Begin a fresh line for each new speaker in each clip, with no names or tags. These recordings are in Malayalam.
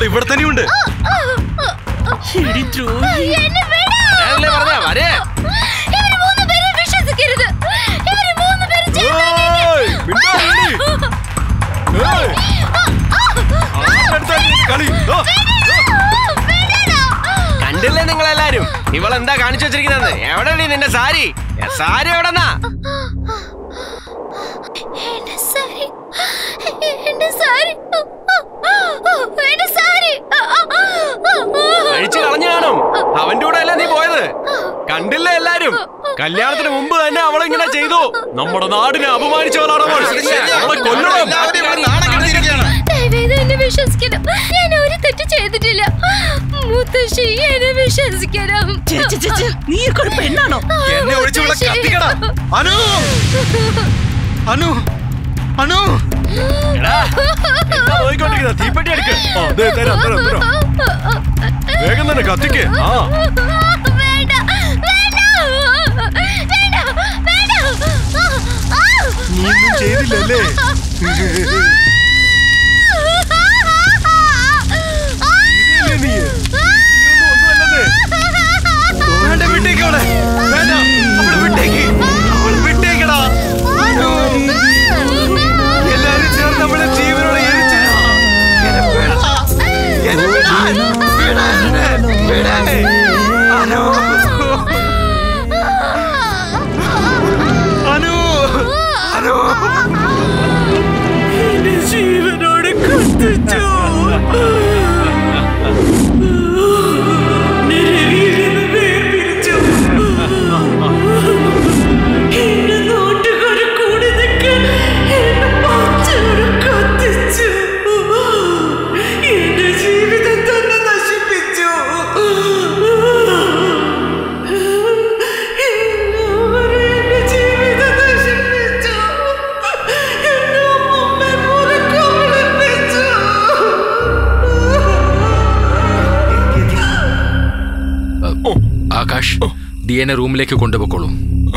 ഇവിടെ തന്നെയുണ്ട്
എടി ദ്രോഹി.
എന്നെ വിടൂ.
ഞാനല്ലേ പറഞ്ഞ വരേ
ഇവര് മൂന്ന് പേരെ വിശ്വസിക്കരുത് ഇവര് മൂന്ന് പേരും
ഏയ്, മിണ്ടാതിരി. ഏയ്, ആരുടെ അടുത്താ ഈ കളി ഓ,
കണ്ടില്ലേ നിങ്ങളെല്ലാരും ഇവൾ എന്താ കാണിച്ചു വെച്ചിരിക്കുന്നത് എവിടെയാണ് നിന്റെ സാരി ഏ, സാരി എവിടെന്നാ
എന്റെ സാരി എന്റെ സാരി എന്റെ സാരി
അഴിച്ചു കളഞ്ഞു കാണും അവന്റെ കൂടെ അല്ല നീ പോയത് കണ്ടില്ലേ എല്ലാരും കല്യാണത്തിന് മുമ്പ് തന്നെ അവളിങ്ങനെ ചെയ്തു നമ്മുടെ നാടിനെ അപമാനിച്ചവളാണ് അവൾ അവളെ കൊല്ലണം
ദയവേത് എന്നെ വിശ്വസിക്കണം ഞാൻ ഒരു തെറ്റ് ചെയ്തിട്ടില്ല മുത്തശ്ശി എന്നെ വിശ്വസിക്കണം
ഛെ, ഛെ, ഛെ, ഛെ, നീയൊക്കെ ഒരു പെണ്ണാണോ
എന്നെ ഒഴിച്ച് ഇവിടെ കത്തിക്കടാ അനു അനു അനു
എടാ, എന്താ പോയിക്കൊണ്ടിരിക്കുന്നത് തീപ്പെട്ടി എടുക്ക്
ആ, ദേ, തരാം, തരാം, തരാം. വേഗം തന്നെ കത്തിക്ക് ആ
വേണ്ട വേണ്ട വേണ്ട വേണ്ട
നീ ഒന്നും ചെയ്തില്ലല്ലേ ചെയ്തില്ലേ നീ നീയൊന്നും ഒന്നുമല്ലെന്നേ. വേണ്ട വിട്ടേക്ക് അവളെ വേണ്ട അവളെ വിട്ടേക്ക് അവളെ വിട്ടേക്കടാ അനു, എല്ലാരും ചേർന്ന് നമ്മളെ ജീവനോടെ എരിച്ചില്ല എന്നെ വിടടാ. എന്നെ വിടാൻ. വിടാൻ. വിടാൻ. അനു അനു അനു
എന്റെ ജീവനോട് കത്തിച്ചു നിരവിയിൽ നിന്ന് വേർപിരിച്ചു. എന്റെ നാട്ടുകാര് കൂടി നിൽക്കാൻ എന്നെ പച്ചയോടെ കത്തിച്ചു. എന്റെ ജീവിതം തന്നെ നശിപ്പിച്ചു എല്ലാവരും എന്റെ ജീവിതം നശിപ്പിച്ചു എന്റെ അമ്മൂമ്മയെ പോലെ കബളിപ്പിച്ചു
ആകാശ് ഡി എൻ എ റൂമിലേക്ക് കൊണ്ടുപോയിക്കോളൂ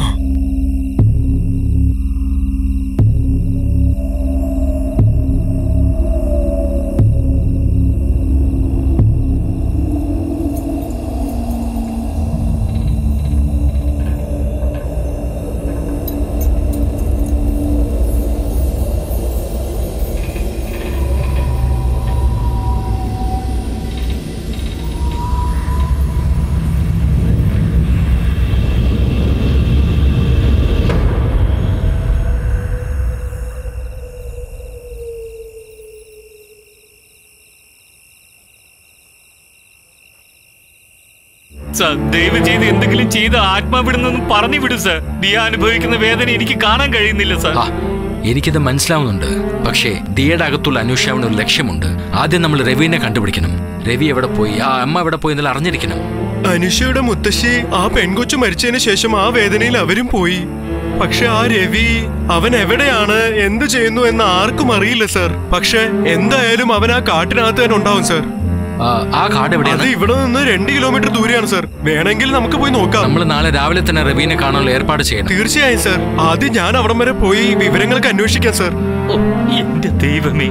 സർ ദയവ് ചെയ്ത് എന്തെങ്കിലും ചെയ്ത് ആത്മാവിടുന്നെന്ന് പറഞ്ഞു വിടും സർ ദിയ അനുഭവിക്കുന്ന വേദന എനിക്ക് കാണാൻ കഴിയുന്നില്ല സർ
ആ എനിക്കിത് മനസ്സിലാവുന്നുണ്ട് പക്ഷേ ദിയയുടെ അകത്തുള്ള അന്വേഷണ ഒരു ലക്ഷ്യമുണ്ട് ആദ്യം നമ്മൾ രവിനെ കണ്ടുപിടിക്കണം രവി എവിടെ പോയി ആ അമ്മ എവിടെ പോയി എന്നുള്ള അറിഞ്ഞിരിക്കണം
അനുഷയുടെ മുത്തശ്ശി ആ പെൺകൊച്ചു മരിച്ചതിന് ശേഷം ആ വേദനയിൽ അവരും പോയി പക്ഷെ ആ രവി അവൻ എവിടെയാണ് എന്ത് ചെയ്യുന്നു എന്ന് ആർക്കും അറിയില്ല സർ പക്ഷെ എന്തായാലും അവൻ ആ കാട്ടിനകത്ത് തന്നെ ഉണ്ടാവും സർ
ആ, ആ കാട്
അത്
എവിടെയാണ്
ഇവിടെ നിന്ന് രണ്ട് കിലോമീറ്റർ ദൂരെയാണ് സർ വേണമെങ്കിൽ നമുക്ക് പോയി നോക്കാം
നമ്മൾ നാളെ രാവിലെ തന്നെ രവീനെ കാണാനുള്ള ഏർപ്പാട് ചെയ്യണം
തീർച്ചയായും സർ ആദ്യം ഞാൻ അവിടം വരെ പോയി വിവരങ്ങൾക്ക് അന്വേഷിക്കാം സർ
ഓ, എന്റെ ദൈവമേ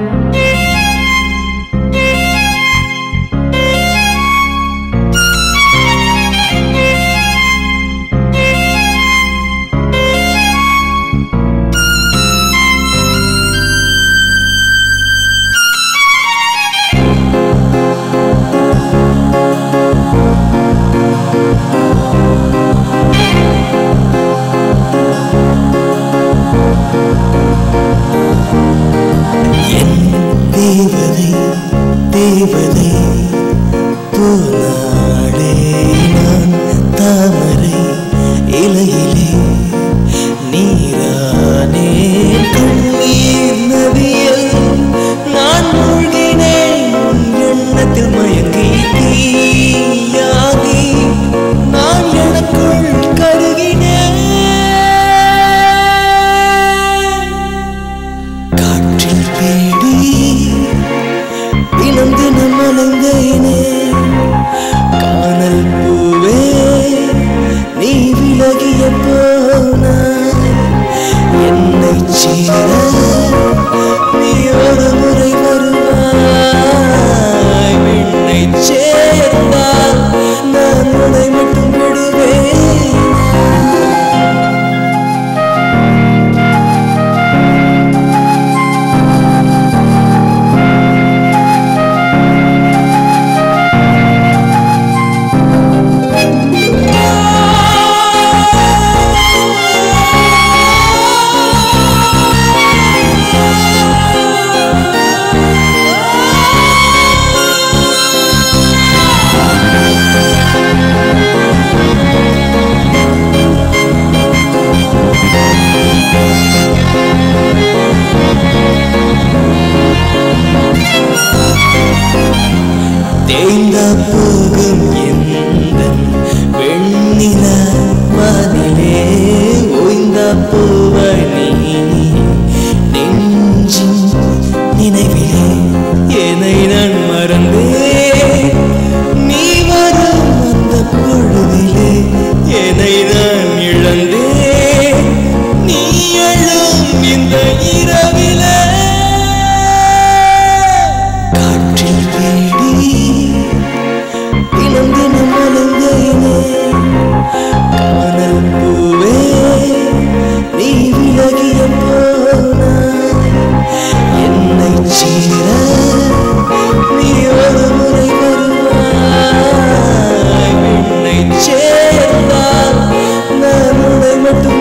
தேவதை தேவதை போனாடே நான் தாமரை இலையிலே நீரானே கண்ணீர் நதியில் நான் மூழ்கினேன் உன் எண்ணத்தில் மயங்கி தீயாகி நான் எனக்குள் கருகினேன் காற்றில் தேடி ரோசாப்பூவாய் நீ நெஞ்சின் நினைவிலே என்னை நான் மறந்தேன் நீ வரும் அந்த பொழுதிலே என்னை நான் இழந்தேன் நீ எழும் இந்த இரவிலே காற்றில் வீடி தினம் தினம் அலைந்தேனே காணல் பூவே நீ விலகிய போனாய் என்னை சீர நீ ஒரு முறை வருவாய் என்னை சேர்ந்தால் நான் உன்னை மட்டும்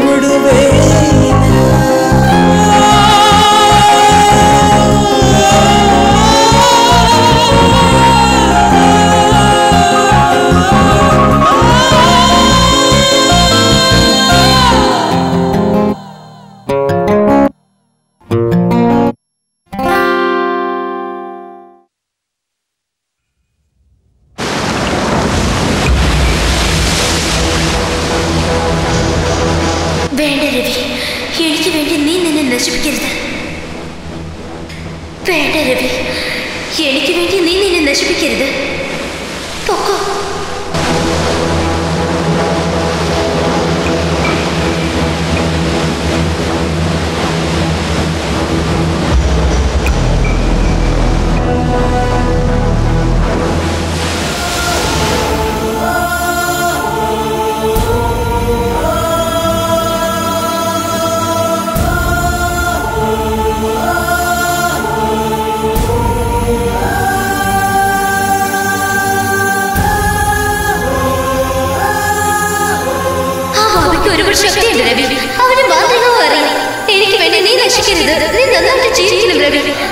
വേണ്ട രവി എനിക്ക് വേണ്ടി നീ നിന്നെ നശിപ്പിക്കരുത് വേണ്ട രവി എനിക്ക് വേണ്ടി നീ നിന്നെ നശിപ്പിക്കരുത് പൊക്കോ ആ ബാബയ്ക്ക് ഒരുപാട് ശക്തിയുണ്ട് രവി അവന് മാന്ത്രികവും അറിയാം എനിക്ക് വേണ്ടി നീ നശിക്കരുത് നീ നന്നായിട്ട് ജീവിക്കണം രവി